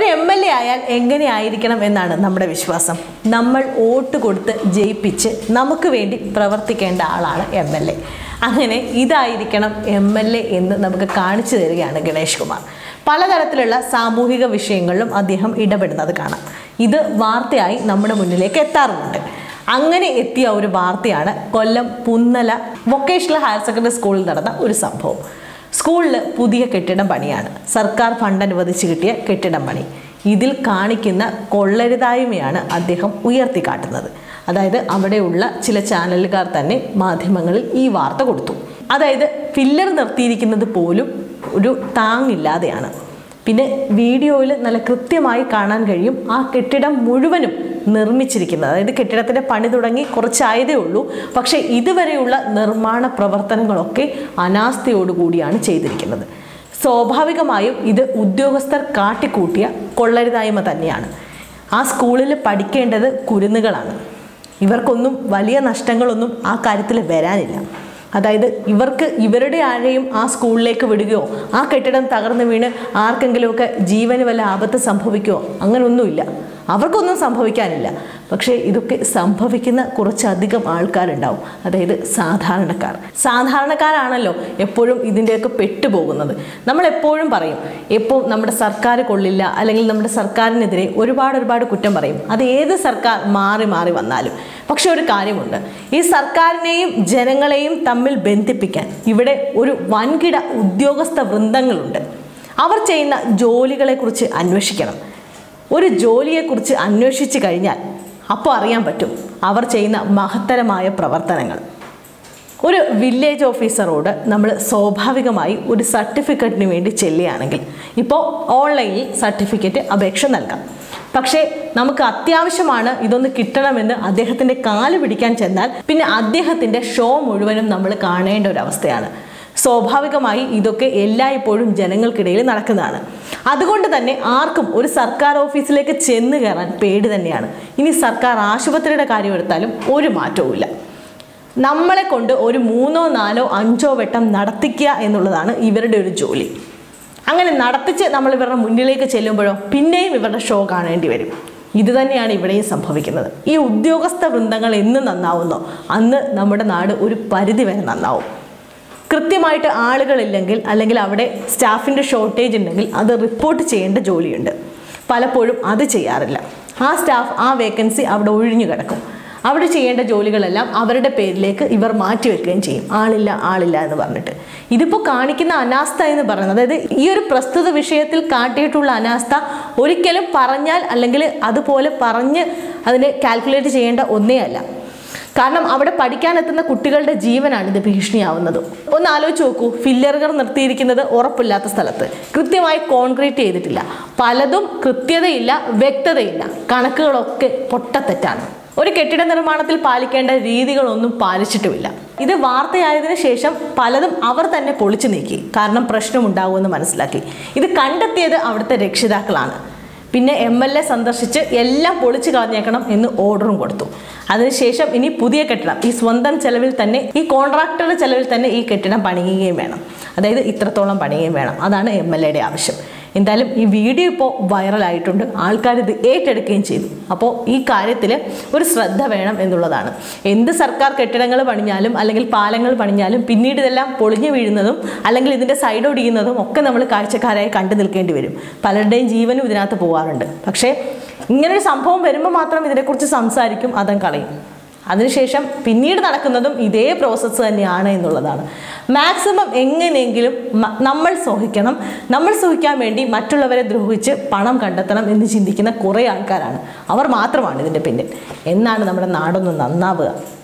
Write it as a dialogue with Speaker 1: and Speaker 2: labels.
Speaker 1: ഒരു M L A ആയാൽ എങ്ങനെയായിരിക്കണം എന്നാണ് നമ്മുടെ വിശ്വാസം നമ്മൾ വോട്ട് കൊടുത്ത് ജയിപ്പിച്ച് നമുക്ക് വേണ്ടി പ്രവർത്തിക്കേണ്ട ആളാണ് എം എൽ എ അങ്ങനെ ഇതായിരിക്കണം എം എൽ എ എന്ന് നമുക്ക് കാണിച്ചു തരികയാണ് ഗണേഷ് കുമാർ പലതരത്തിലുള്ള സാമൂഹിക വിഷയങ്ങളിലും അദ്ദേഹം ഇടപെടുന്നത് കാണാം ഇത് വാർത്തയായി നമ്മുടെ മുന്നിലേക്ക് എത്താറുമുണ്ട് അങ്ങനെ എത്തിയ ഒരു വാർത്തയാണ് Kollam Punnala vocational higher secondary സ്കൂളിൽ നടന്ന ഒരു സംഭവം സ്കൂളിൽ പുതിയ കെട്ടിടം പണിയാണ് സർക്കാർ ഫണ്ട് അനുവദിച്ച് കിട്ടിയ കെട്ടിടം പണി ഇതിൽ കാണിക്കുന്ന കൊള്ളരുതായ്മയാണ് അദ്ദേഹം ഉയർത്തിക്കാട്ടുന്നത് അതായത് അവിടെയുള്ള ചില ചാനലുകാർ തന്നെ മാധ്യമങ്ങളിൽ ഈ വാർത്ത കൊടുത്തു അതായത് ഫില്ലർ നിർത്തിയിരിക്കുന്നത് പോലും ഒരു താങ്ങില്ലാതെയാണ് പിന്നെ വീഡിയോയിൽ നല്ല കൃത്യമായി കാണാൻ കഴിയും ആ കെട്ടിടം മുഴുവനും നിർമ്മിച്ചിരിക്കുന്നത് അതായത് കെട്ടിടത്തിൻ്റെ പണി തുടങ്ങി കുറച്ചായതേ ഉള്ളൂ പക്ഷേ ഇതുവരെയുള്ള നിർമ്മാണ പ്രവർത്തനങ്ങളൊക്കെ അനാസ്ഥയോടുകൂടിയാണ് ചെയ്തിരിക്കുന്നത് സ്വാഭാവികമായും ഇത് ഉദ്യോഗസ്ഥർ കാട്ടിക്കൂട്ടിയ കൊള്ളരുതായ്മ തന്നെയാണ് ആ സ്കൂളിൽ പഠിക്കേണ്ടത് കുരുന്നുകളാണ് ഇവർക്കൊന്നും വലിയ നഷ്ടങ്ങളൊന്നും ആ കാര്യത്തിൽ വരാനില്ല അതായത് ഇവർക്ക് ഇവരുടെ ആരെയും ആ സ്കൂളിലേക്ക് വിടുകയോ ആ കെട്ടിടം തകർന്നു വീണ് ആർക്കെങ്കിലുമൊക്കെ ജീവന് വല്ല ആപത്ത് സംഭവിക്കുകയോ അങ്ങനെയൊന്നുമില്ല അവർക്കൊന്നും സംഭവിക്കാനില്ല പക്ഷേ ഇതൊക്കെ സംഭവിക്കുന്ന കുറച്ചധികം ആൾക്കാരുണ്ടാവും അതായത് സാധാരണക്കാർ സാധാരണക്കാരാണല്ലോ എപ്പോഴും ഇതിൻ്റെയൊക്കെ പെട്ടുപോകുന്നത് നമ്മൾ എപ്പോഴും പറയും എപ്പോൾ നമ്മുടെ സർക്കാർ കൊള്ളില്ല അല്ലെങ്കിൽ നമ്മുടെ സർക്കാരിനെതിരെ ഒരുപാട് ഒരുപാട് കുറ്റം പറയും അത് ഏത് സർക്കാർ മാറി മാറി വന്നാലും പക്ഷെ ഒരു കാര്യമുണ്ട് ഈ സർക്കാരിനെയും ജനങ്ങളെയും തമ്മിൽ ബന്ധിപ്പിക്കാൻ ഇവിടെ ഒരു വൻകിട ഉദ്യോഗസ്ഥ വൃന്ദങ്ങളുണ്ട് അവർ ചെയ്യുന്ന ജോലികളെക്കുറിച്ച് അന്വേഷിക്കണം ഒരു ജോലിയെക്കുറിച്ച് അന്വേഷിച്ച് കഴിഞ്ഞാൽ അപ്പോൾ അറിയാൻ പറ്റും അവർ ചെയ്യുന്ന മഹത്തരമായ പ്രവർത്തനങ്ങൾ ഒരു വില്ലേജ് ഓഫീസറോട് നമ്മൾ സ്വാഭാവികമായി ഒരു സർട്ടിഫിക്കറ്റിന് വേണ്ടി ചെല്ലുകയാണെങ്കിൽ ഇപ്പോൾ ഓൺലൈനിൽ സർട്ടിഫിക്കറ്റ് അപേക്ഷ നൽകാം പക്ഷേ നമുക്ക് അത്യാവശ്യമാണ് ഇതൊന്ന് കിട്ടണമെന്ന് അദ്ദേഹത്തിൻ്റെ കാല് പിടിക്കാൻ ചെന്നാൽ പിന്നെ അദ്ദേഹത്തിൻ്റെ ഷോ മുഴുവനും നമ്മൾ കാണേണ്ട ഒരു അവസ്ഥയാണ് സ്വാഭാവികമായി ഇതൊക്കെ എല്ലായ്പ്പോഴും ജനങ്ങൾക്കിടയിൽ നടക്കുന്നതാണ് അതുകൊണ്ട് തന്നെ ആർക്കും ഒരു സർക്കാർ ഓഫീസിലേക്ക് ചെന്ന് കയറാൻ പേടി തന്നെയാണ് ഇനി സർക്കാർ ആശുപത്രിയുടെ കാര്യം എടുത്താലും ഒരു മാറ്റവുമില്ല നമ്മളെ കൊണ്ട് ഒരു മൂന്നോ നാലോ അഞ്ചോ വട്ടം നടത്തിക്കുക എന്നുള്ളതാണ് ഇവരുടെ ഒരു ജോലി അങ്ങനെ നടത്തിച്ച് നമ്മൾ ഇവരുടെ മുന്നിലേക്ക് ചെല്ലുമ്പോഴോ പിന്നെയും ഇവരുടെ ഷോ കാണേണ്ടി വരും ഇത് തന്നെയാണ് ഇവിടെയും സംഭവിക്കുന്നത് ഈ ഉദ്യോഗസ്ഥ വൃന്ദങ്ങൾ എന്ന് നന്നാവുന്നോ അന്ന് നമ്മുടെ നാട് ഒരു പരിധി വരെ നന്നാവും കൃത്യമായിട്ട് ആളുകളില്ലെങ്കിൽ അല്ലെങ്കിൽ അവിടെ സ്റ്റാഫിൻ്റെ ഷോർട്ടേജ് ഉണ്ടെങ്കിൽ അത് റിപ്പോർട്ട് ചെയ്യേണ്ട ജോലിയുണ്ട് പലപ്പോഴും അത് ചെയ്യാറില്ല ആ സ്റ്റാഫ് ആ വേക്കൻസി അവിടെ ഒഴിഞ്ഞു കിടക്കും അവിടെ ചെയ്യേണ്ട ജോലികളെല്ലാം അവരുടെ പേരിലേക്ക് ഇവർ മാറ്റിവെക്കുകയും ചെയ്യും ആളില്ല ആളില്ല എന്ന് പറഞ്ഞിട്ട് ഇതിപ്പോൾ കാണിക്കുന്ന അനാസ്ഥ എന്ന് പറയുന്നത് അതായത് ഈ ഒരു പ്രസ്തുത വിഷയത്തിൽ കാട്ടിയിട്ടുള്ള അനാസ്ഥ ഒരിക്കലും പറഞ്ഞാൽ അല്ലെങ്കിൽ അതുപോലെ പറഞ്ഞ് അതിനെ കാൽക്കുലേറ്റ് ചെയ്യേണ്ട ഒന്നേ അല്ല കാരണം അവിടെ പഠിക്കാനെത്തുന്ന കുട്ടികളുടെ ജീവനാണ് ഇത് ഭീഷണിയാവുന്നത് ഒന്ന് ആലോചിച്ച് നോക്കൂ ഫില്ലറുകൾ നിർത്തിയിരിക്കുന്നത് ഉറപ്പില്ലാത്ത സ്ഥലത്ത് കൃത്യമായി കോൺക്രീറ്റ് ചെയ്തിട്ടില്ല പലതും കൃത്യതയില്ല വ്യക്തതയില്ല കണക്കുകളൊക്കെ പൊട്ടത്തെറ്റാണ് ഒരു കെട്ടിട നിർമ്മാണത്തിൽ പാലിക്കേണ്ട രീതികളൊന്നും പാലിച്ചിട്ടുമില്ല ഇത് വാർത്തയായതിനു ശേഷം പലതും അവർ തന്നെ പൊളിച്ചു നീക്കി കാരണം പ്രശ്നമുണ്ടാകുമെന്ന് മനസ്സിലാക്കി ഇത് കണ്ടെത്തിയത് അവിടുത്തെ രക്ഷിതാക്കളാണ് പിന്നെ എം എൽ എ സന്ദർശിച്ച് എല്ലാം പൊളിച്ചു കളഞ്ഞേക്കണം എന്ന് ഓർഡറും കൊടുത്തു അതിനുശേഷം ഇനി പുതിയ കെട്ടിടം ഈ സ്വന്തം ചെലവിൽ തന്നെ ഈ കോൺട്രാക്ടറുടെ ചെലവിൽ തന്നെ ഈ കെട്ടിടം പണിയുകയും വേണം അതായത് ഇത്രത്തോളം പണിയുകയും വേണം അതാണ് എം എൽ എയുടെ ആവശ്യം എന്തായാലും ഈ വീഡിയോ ഇപ്പോൾ വൈറലായിട്ടുണ്ട് ആൾക്കാർ ഇത് ഏറ്റെടുക്കുകയും ചെയ്തു അപ്പോൾ ഈ കാര്യത്തിൽ ഒരു ശ്രദ്ധ വേണം എന്നുള്ളതാണ് എന്ത് സർക്കാർ കെട്ടിടങ്ങൾ പണിഞ്ഞാലും അല്ലെങ്കിൽ പാലങ്ങൾ പണിഞ്ഞാലും പിന്നീട് ഇതെല്ലാം പൊളിഞ്ഞു വീഴുന്നതും അല്ലെങ്കിൽ ഇതിൻ്റെ സൈഡ് ഒടിയുന്നതും ഒക്കെ നമ്മൾ കാഴ്ചക്കാരായി കണ്ടു നിൽക്കേണ്ടി വരും പലരുടെയും ജീവനും ഇതിനകത്ത് പോകാറുണ്ട് പക്ഷേ ഇങ്ങനൊരു സംഭവം വരുമ്പോൾ മാത്രം ഇതിനെക്കുറിച്ച് സംസാരിക്കും അതം കളയും അതിനുശേഷം പിന്നീട് നടക്കുന്നതും ഇതേ പ്രോസസ്സ് തന്നെയാണ് എന്നുള്ളതാണ് മാക്സിമം എങ്ങനെയെങ്കിലും മ- നമ്മൾ സഹിക്കണം നമ്മൾ സഹിക്കാൻ വേണ്ടി മറ്റുള്ളവരെ ദ്രോഹിച്ച് പണം കണ്ടെത്തണം എന്ന് ചിന്തിക്കുന്ന കുറേ ആൾക്കാരാണ് അവർ മാത്രമാണ് ഇതിൻ്റെ പിന്നിൽ എന്നാണ് നമ്മുടെ നാടൊന്ന് നന്നാവുക